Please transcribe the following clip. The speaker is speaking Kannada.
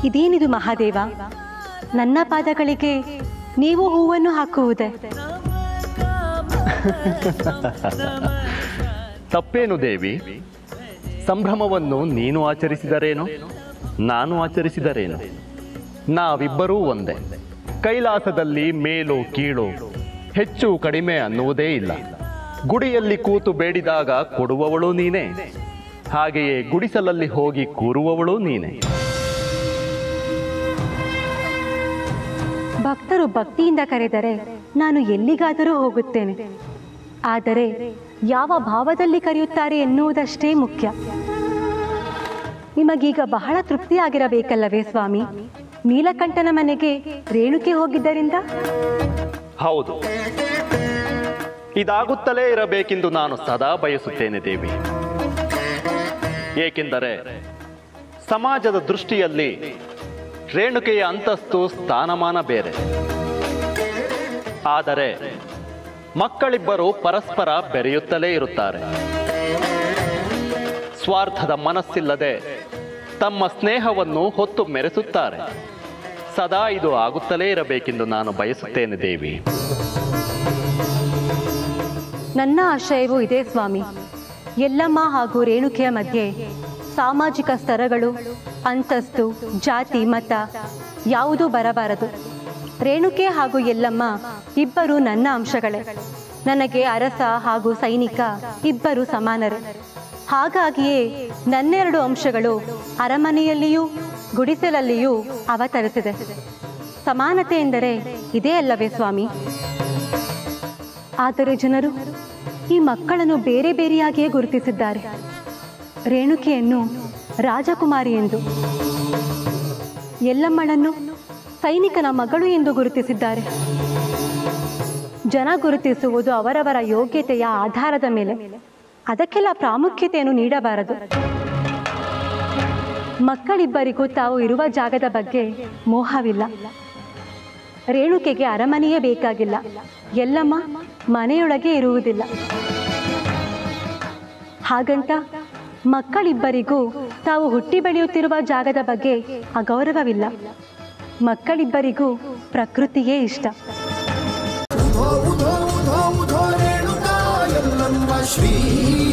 ಇದೇನಿದು ಮಹಾದೇವ ನನ್ನ ಪಾದಗಳಿಗೆ ನೀವು ಹೂವನ್ನು ಹಾಕುವುದೇ ತಪ್ಪೇನು ದೇವಿ ಸಂಭ್ರಮವನ್ನು ನೀನು ಆಚರಿಸಿದರೇನು ನಾನು ಆಚರಿಸಿದರೇನು ನಾವಿಬ್ಬರೂ ಒಂದೇ ಕೈಲಾಸದಲ್ಲಿ ಮೇಲು ಕೀಳು ಹೆಚ್ಚು ಕಡಿಮೆ ಅನ್ನುವುದೇ ಇಲ್ಲ ಗುಡಿಯಲ್ಲಿ ಕೂತು ಬೇಡಿದಾಗ ಕೊಡುವವಳು ನೀನೇ ಹಾಗೆಯೇ ಗುಡಿಸಲಲ್ಲಿ ಹೋಗಿ ಕೂರುವವಳು ನೀನೇ ಭಕ್ತರು ಭಕ್ತಿಯಿಂದ ಕರೆದರೆ ನಾನು ಎಲ್ಲಿಗಾದರೂ ಹೋಗುತ್ತೇನೆ ಆದರೆ ಯಾವ ಭಾವದಲ್ಲಿ ಕರೆಯುತ್ತಾರೆ ಎನ್ನುವುದಷ್ಟೇ ಮುಖ್ಯ ನಿಮಗೀಗ ಬಹಳ ತೃಪ್ತಿಯಾಗಿರಬೇಕಲ್ಲವೇ ಸ್ವಾಮಿ ನೀಲಕಂಠನ ಮನೆಗೆ ರೇಣುಕೆ ಹೋಗಿದ್ದರಿಂದ ಹೌದು ಇದಾಗುತ್ತಲೇ ಇರಬೇಕೆಂದು ನಾನು ಸದಾ ಬಯಸುತ್ತೇನೆ ದೇವಿ ಏಕೆಂದರೆ ಸಮಾಜದ ದೃಷ್ಟಿಯಲ್ಲಿ ರೇಣುಕೆಯ ಅಂತಸ್ತು ಸ್ಥಾನಮಾನ ಬೇರೆ ಆದರೆ ಮಕ್ಕಳಿಬ್ಬರು ಪರಸ್ಪರ ಬೆರೆಯುತ್ತಲೇ ಇರುತ್ತಾರೆ ಸ್ವಾರ್ಥದ ಮನಸ್ಸಿಲ್ಲದೆ ತಮ್ಮ ಸ್ನೇಹವನ್ನು ಹೊತ್ತು ಮೆರೆಸುತ್ತಾರೆ ಸದಾ ಇದು ಆಗುತ್ತಲೇ ಇರಬೇಕೆಂದು ನಾನು ಬಯಸುತ್ತೇನೆ ದೇವಿ ನನ್ನ ಆಶಯವೂ ಇದೆ ಸ್ವಾಮಿ ಎಲ್ಲಮ್ಮ ಹಾಗೂ ರೇಣುಕೆಯ ಮಧ್ಯೆ ಸಾಮಾಜಿಕ ಸ್ತರಗಳು ಅಂತಸ್ತು ಜಾತಿ ಮತ ಯಾವುದೂ ಬರಬಾರದು ರೇಣುಕೆ ಹಾಗೂ ಎಲ್ಲಮ್ಮ ಇಬ್ಬರು ನನ್ನ ಅಂಶಗಳೇ ನನಗೆ ಅರಸ ಹಾಗೂ ಸೈನಿಕ ಇಬ್ಬರು ಸಮಾನರೇ ಹಾಗಾಗಿಯೇ ನನ್ನೆರಡು ಅಂಶಗಳು ಅರಮನೆಯಲ್ಲಿಯೂ ಗುಡಿಸಲಲ್ಲಿಯೂ ಅವತರಿಸಿದೆ ಸಮಾನತೆ ಎಂದರೆ ಇದೇ ಅಲ್ಲವೇ ಸ್ವಾಮಿ ಆದರೆ ಜನರು ಈ ಮಕ್ಕಳನ್ನು ಬೇರೆ ಬೇರೆಯಾಗಿಯೇ ಗುರುತಿಸಿದ್ದಾರೆ ರೇಣುಕೆಯನ್ನು ರಾಜಕುಮಾರಿ ಎಂದು ಎಲ್ಲಮ್ಮಳನ್ನು ಸೈನಿಕನ ಮಗಳು ಎಂದು ಗುರುತಿಸಿದ್ದಾರೆ ಜನ ಗುರುತಿಸುವುದು ಅವರವರ ಯೋಗ್ಯತೆಯ ಆಧಾರದ ಮೇಲೆ ಅದಕ್ಕೆಲ್ಲ ಪ್ರಾಮುಖ್ಯತೆಯನ್ನು ನೀಡಬಾರದು ಮಕ್ಕಳಿಬ್ಬರಿಗೂ ತಾವು ಇರುವ ಜಾಗದ ಬಗ್ಗೆ ಮೋಹವಿಲ್ಲ ರೇಣುಕೆಗೆ ಅರಮನೆಯೇ ಬೇಕಾಗಿಲ್ಲ ಎಲ್ಲಮ್ಮ ಮನೆಯೊಳಗೆ ಇರುವುದಿಲ್ಲ ಹಾಗಂತ ಮಕ್ಕಳಿಬ್ಬರಿಗೂ ತಾವು ಹುಟ್ಟಿ ಬೆಳೆಯುತ್ತಿರುವ ಜಾಗದ ಬಗ್ಗೆ ಅಗೌರವವಿಲ್ಲ ಮಕ್ಕಳಿಬ್ಬರಿಗೂ ಪ್ರಕೃತಿಯೇ ಇಷ್ಟ ಉಧೋ ಉಧೋ ಉಧೋ ಉಧೋ ರೇಣುಕಾ ಎಲ್ಲಮ್ಮ ಶ್ರೀ